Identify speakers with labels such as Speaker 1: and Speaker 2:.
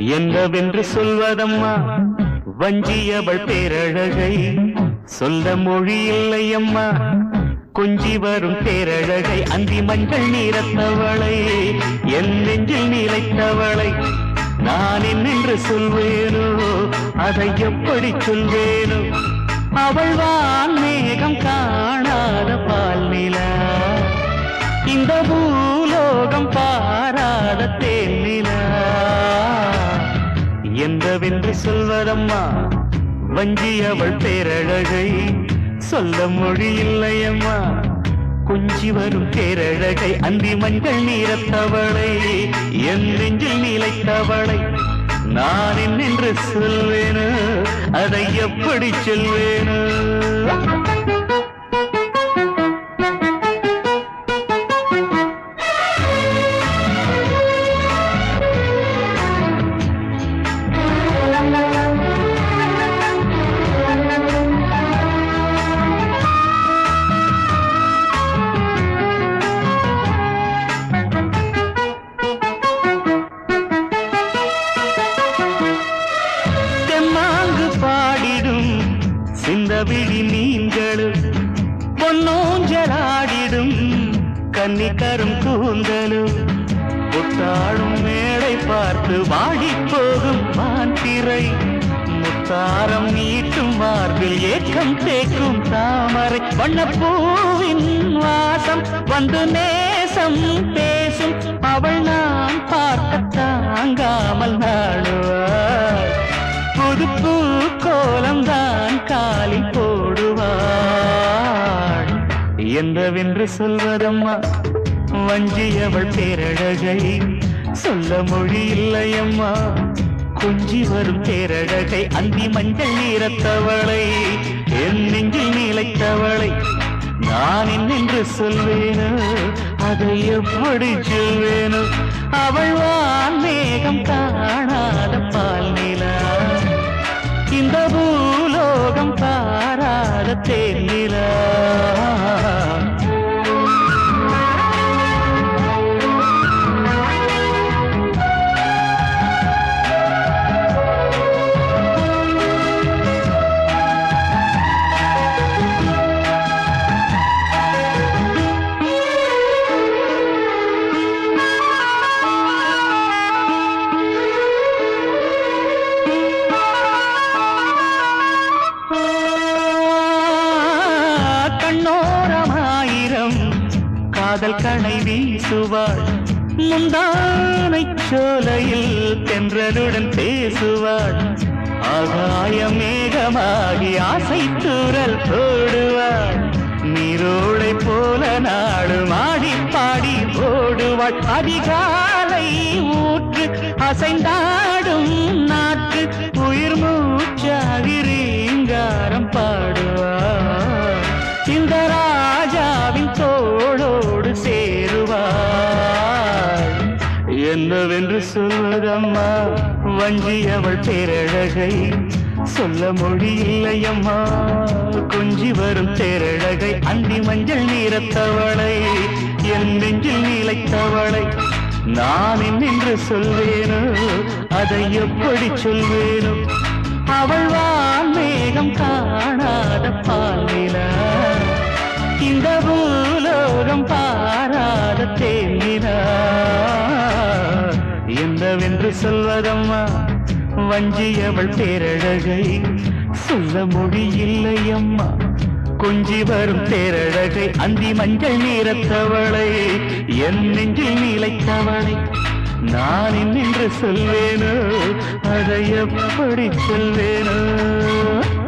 Speaker 1: என்னவென்று சொல்வதம்மா வஞ்சியவள் பேரழகை சொல்ல மொழி இல்லையம்மா கொஞ்சி வரும் பேரழகை அந்தி மஞ்சள் நீரத்தவளை என் நெஞ்சில் நீலைத்தவளை நான் என்னென்று சொல்வேனோ அதை எப்படி சொல்வேனோ அவள் வான் மேகம் காணாத பால் நிலா இந்த பூலோகம் பாராத தேனிலா என்றவென்று சொல்வதம்மா வஞ்சி அவள் பேரழகை சொல்ல மொழி இல்லையம்மா கொஞ்சி வரும் பேரழகை அந்தி மஞ்சள் நீரத்தவளை என் நெஞ்சில் நீலைத்தவளை நான் என்னென்று சொல்வேனோ அதை எப்படி சொல்வேனோ தெம்மாங்கு பாடிடும் சிந்தவிழி மீன்களும் பொன்னோஞ்சலாடிடும் கன்னிக்கரும் கூந்தலும் புத்தாடும் மேடை பார்த்து வாடிப் போகும் மாந்திரை முத்தாரம் நீட்டும் மார்பில் ஏக்கம் தேக்கும் தாமரை வண்ணப்பூவின் வாசம் வந்து நேசம் பேசும் அவள் நான் பார்க்க தாங்காமல் நாடுவாள் புது பூ கோலம் தான் காலில் போடுவாள் என்றவென்று சொல்வதம்மா வஞ்சியவள் பேரழகை சொல்ல மொழி இல்லையம்மா கொஞ்சி வரும் பேரழகை அந்தி மஞ்சள் நீரத்தவளை என் நெஞ்சில் நீலைத்தவளை நான் என்னென்று சொல்வேனோ அதை எப்படி சொல்வேனோ அவள் வான் மேகம் காணாத பால் நிலா இந்த பூலோகம் பாராத தேனிலா கண்ணோரமாயிரம் காதல் கணை வீசுவாள் முந்தானை சோலையில் தென்றலுடன் பேசுவாள் ஆகாய மேகமாகி ஆசை தூரல் போடுவாள் நீரோடை போல நாடு மாடி பாடி ஓடுவாள் அதிகாலை ஊற்று அசைந்தாடும் நாட்டு உயிர் மூச்சாகி ரீங்காரம் பாடுவாள் இந்த ராஜாவின் தோளோடு சேருவாள் என்னவென்று சொல்வதம்மா வஞ்சி அவள் பேரழகை சொல்ல மொழி இல்லையம்மா கொஞ்சி வரும் தேரழகை அந்தி மஞ்சள் நீரத்தவளை என் நெஞ்சில் நீலைத்தவளை நான் என்னென்று சொல்வேனோ அதை எப்படி சொல்வேனோ அவள் வான் மேகம் காணாத பாலிலா இந்த பூலோகம் பாராத தேனிலா என்னவென்று சொல்வதம்மா வஞ்சி அவள் பேரழகை சொல்ல மொழி இல்லையம்மா கொஞ்சி வரும் தேரழகை அந்தி மஞ்சள் நீரத்தவளை என் நெஞ்சில் நீலைத்தவளை நான் என்னென்று சொல்வேனோ அதை எப்படி சொல்வேனோ